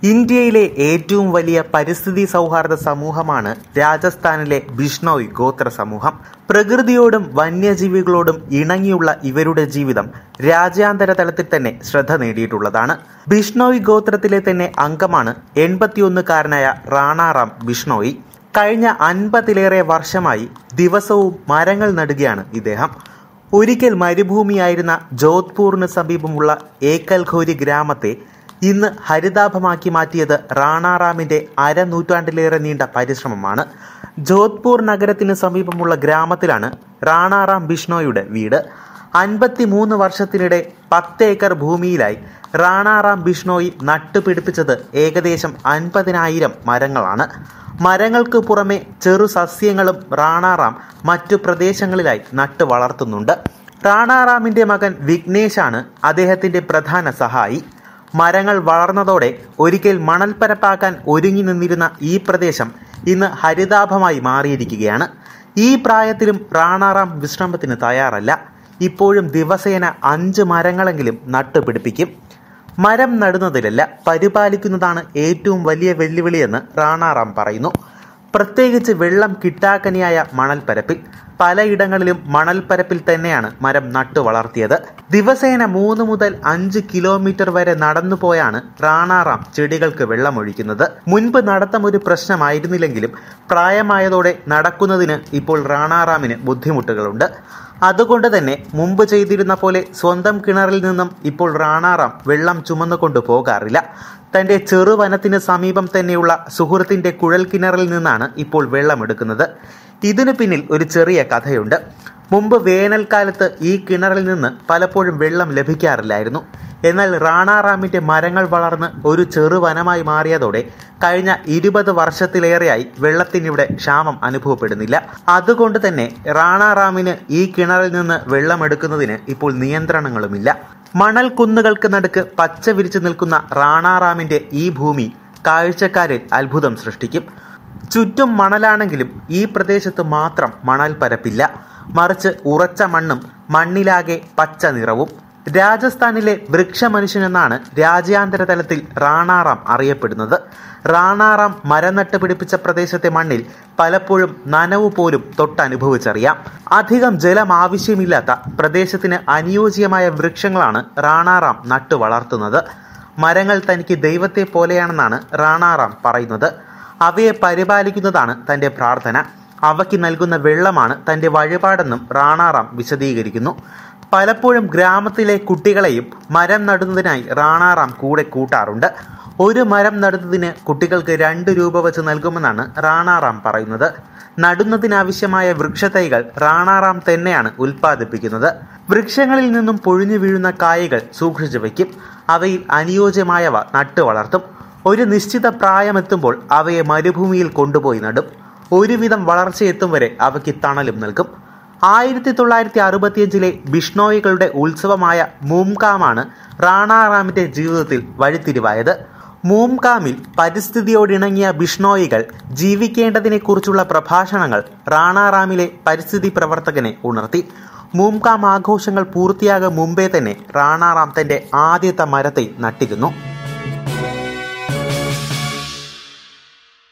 ഇന്ത്യയിലെ ഏറ്റവും വലിയ പരിസ്ഥിതി സൗഹാർദ്ദ സമൂഹമാണ് രാജസ്ഥാനിലെ ബിഷ്ണോയ് ഗോത്ര സമൂഹം പ്രകൃതിയോടും വന്യജീവികളോടും ഇണങ്ങിയുള്ള ഇവരുടെ ജീവിതം രാജ്യാന്തര തലത്തിൽ തന്നെ ശ്രദ്ധ നേടിയിട്ടുള്ളതാണ് ബിഷ്ണോയ് ഗോത്രത്തിലെ തന്നെ അംഗമാണ് എൺപത്തിയൊന്നുകാരനായ റാണാറാം ബിഷ്ണോയി കഴിഞ്ഞ അൻപതിലേറെ വർഷമായി ദിവസവും മരങ്ങൾ നടുകയാണ് ഇദ്ദേഹം ഒരിക്കൽ മരുഭൂമിയായിരുന്ന ജോധ്പൂറിന് സമീപമുള്ള ഏക്കൽഘോരി ഗ്രാമത്തെ ഇന്ന് ഹരിതാഭമാക്കി മാറ്റിയത് റാണാറാമിന്റെ അരനൂറ്റാണ്ടിലേറെ നീണ്ട പരിശ്രമമാണ് ജോധ്പൂർ നഗരത്തിന് സമീപമുള്ള ഗ്രാമത്തിലാണ് റാണാറാം ബിഷ്ണോയുടെ വീട് അൻപത്തിമൂന്ന് വർഷത്തിനിടെ പത്ത് ഏക്കർ ഭൂമിയിലായി റാണാറാം ബിഷ്ണോയി നട്ടുപിടിപ്പിച്ചത് ഏകദേശം അൻപതിനായിരം മരങ്ങളാണ് മരങ്ങൾക്ക് പുറമെ ചെറു സസ്യങ്ങളും റാണാറാം മറ്റു പ്രദേശങ്ങളിലായി നട്ടു വളർത്തുന്നുണ്ട് റാണാറാമിന്റെ മകൻ വിഘ്നേഷാണ് അദ്ദേഹത്തിന്റെ പ്രധാന സഹായി മരങ്ങൾ വളർന്നതോടെ ഒരിക്കൽ മണൽപ്പരപ്പാക്കാൻ ഒരുങ്ങി നിന്നിരുന്ന ഈ പ്രദേശം ഇന്ന് ഹരിതാഭമായി മാറിയിരിക്കുകയാണ് ഈ പ്രായത്തിലും റാണാറാം വിശ്രമത്തിന് തയ്യാറല്ല ഇപ്പോഴും ദിവസേന അഞ്ച് മരങ്ങളെങ്കിലും നട്ടുപിടിപ്പിക്കും മരം നടുന്നതിലല്ല പരിപാലിക്കുന്നതാണ് ഏറ്റവും വലിയ വെല്ലുവിളിയെന്ന് റാണാറാം പറയുന്നു പ്രത്യേകിച്ച് വെള്ളം കിട്ടാക്കനിയായ മണൽപ്പരപ്പിൽ പലയിടങ്ങളിലും മണൽപ്പരപ്പിൽ തന്നെയാണ് മരം നട്ടു വളർത്തിയത് ദിവസേന മൂന്ന് മുതൽ അഞ്ച് കിലോമീറ്റർ വരെ നടന്നു പോയാണ് റാണാറാം ചെടികൾക്ക് വെള്ളമൊഴിക്കുന്നത് മുൻപ് നടത്തം ഒരു പ്രശ്നമായിരുന്നില്ലെങ്കിലും പ്രായമായതോടെ നടക്കുന്നതിന് ഇപ്പോൾ റാണാറാമിന് ബുദ്ധിമുട്ടുകളുണ്ട് അതുകൊണ്ട് തന്നെ മുമ്പ് ചെയ്തിരുന്ന പോലെ സ്വന്തം കിണറിൽ നിന്നും ഇപ്പോൾ റാണാറാം വെള്ളം ചുമന്നുകൊണ്ട് പോകാറില്ല തന്റെ ചെറുവനത്തിന് സമീപം തന്നെയുള്ള സുഹൃത്തിന്റെ കുഴൽ കിണറിൽ നിന്നാണ് ഇപ്പോൾ വെള്ളമെടുക്കുന്നത് ഇതിനു പിന്നിൽ ഒരു ചെറിയ കഥയുണ്ട് മുമ്പ് വേനൽക്കാലത്ത് ഈ കിണറിൽ നിന്ന് പലപ്പോഴും വെള്ളം ലഭിക്കാറില്ലായിരുന്നു എന്നാൽ റാണാറാമിന്റെ മരങ്ങൾ വളർന്ന് ഒരു ചെറുവനമായി മാറിയതോടെ കഴിഞ്ഞ ഇരുപത് വർഷത്തിലേറെയായി വെള്ളത്തിനിവിടെ ക്ഷാമം അനുഭവപ്പെടുന്നില്ല അതുകൊണ്ട് തന്നെ റാണാറാമിന് ഈ കിണറിൽ നിന്ന് വെള്ളമെടുക്കുന്നതിന് ഇപ്പോൾ നിയന്ത്രണങ്ങളുമില്ല മണൽ കുന്നുകൾക്ക് നടുക്ക് പച്ച വിരിച്ചു നിൽക്കുന്ന റാണാറാമിന്റെ ഈ ഭൂമി കാഴ്ചക്കാരിൽ അത്ഭുതം സൃഷ്ടിക്കും ചുറ്റും മണലാണെങ്കിലും ഈ പ്രദേശത്ത് മാത്രം മണൽ പരപ്പില്ല മറിച്ച് ഉറച്ച മണ്ണും മണ്ണിലാകെ പച്ച നിറവും രാജസ്ഥാനിലെ വൃക്ഷമനുഷ്യൻ എന്നാണ് രാജ്യാന്തര തലത്തിൽ റാണാറാം അറിയപ്പെടുന്നത് റാണാറാം മരം നട്ട് പിടിപ്പിച്ച പ്രദേശത്തെ മണ്ണിൽ പലപ്പോഴും നനവ് പോലും തൊട്ടനുഭവിച്ചറിയാം അധികം ജലം ആവശ്യമില്ലാത്ത പ്രദേശത്തിന് അനുയോജ്യമായ വൃക്ഷങ്ങളാണ് റാണാറാം നട്ടു വളർത്തുന്നത് മരങ്ങൾ തനിക്ക് ദൈവത്തെ പോലെയാണെന്നാണ് റാണാറാം പറയുന്നത് അവയെ പരിപാലിക്കുന്നതാണ് തന്റെ പ്രാർത്ഥന അവയ്ക്ക് നൽകുന്ന വെള്ളമാണ് തന്റെ വഴിപാടെന്നും റാണാറാം വിശദീകരിക്കുന്നു പലപ്പോഴും ഗ്രാമത്തിലെ കുട്ടികളെയും മരം നടുന്നതിനായി റാണാറാം കൂടെ കൂട്ടാറുണ്ട് ഒരു മരം നടുന്നതിന് കുട്ടികൾക്ക് രണ്ട് രൂപ വെച്ച് നൽകുമെന്നാണ് റാണാറാം പറയുന്നത് നടുന്നതിനാവശ്യമായ വൃക്ഷത്തൈകൾ റാണാറാം തന്നെയാണ് ഉൽപ്പാദിപ്പിക്കുന്നത് വൃക്ഷങ്ങളിൽ നിന്നും പൊഴിഞ്ഞു വീഴുന്ന കായകൾ സൂക്ഷിച്ചു വയ്ക്കും അവയിൽ അനുയോജ്യമായവ നട്ടു വളർത്തും ഒരു നിശ്ചിത പ്രായമെത്തുമ്പോൾ അവയെ മരുഭൂമിയിൽ കൊണ്ടുപോയി നടും ഒരുവിധം വളർച്ചയെത്തും വരെ അവയ്ക്ക് തണലും നൽകും ആയിരത്തി തൊള്ളായിരത്തി അറുപത്തിയഞ്ചിലെ ബിഷ്ണോയികളുടെ ഉത്സവമായ മൂംകാമാണ് റാണാറാമിന്റെ ജീവിതത്തിൽ വഴിത്തിരിവായത് മൂംകാമിൽ പരിസ്ഥിതിയോടിണങ്ങിയ ബിഷ്ണോയികൾ ജീവിക്കേണ്ടതിനെക്കുറിച്ചുള്ള പ്രഭാഷണങ്ങൾ റാണാറാമിലെ പരിസ്ഥിതി പ്രവർത്തകനെ ഉണർത്തി മൂംകാം ആഘോഷങ്ങൾ പൂർത്തിയാകും മുമ്പേ തന്നെ റാണാറാം തന്റെ ആദ്യത്തെ മരത്തെ നട്ടിരുന്നു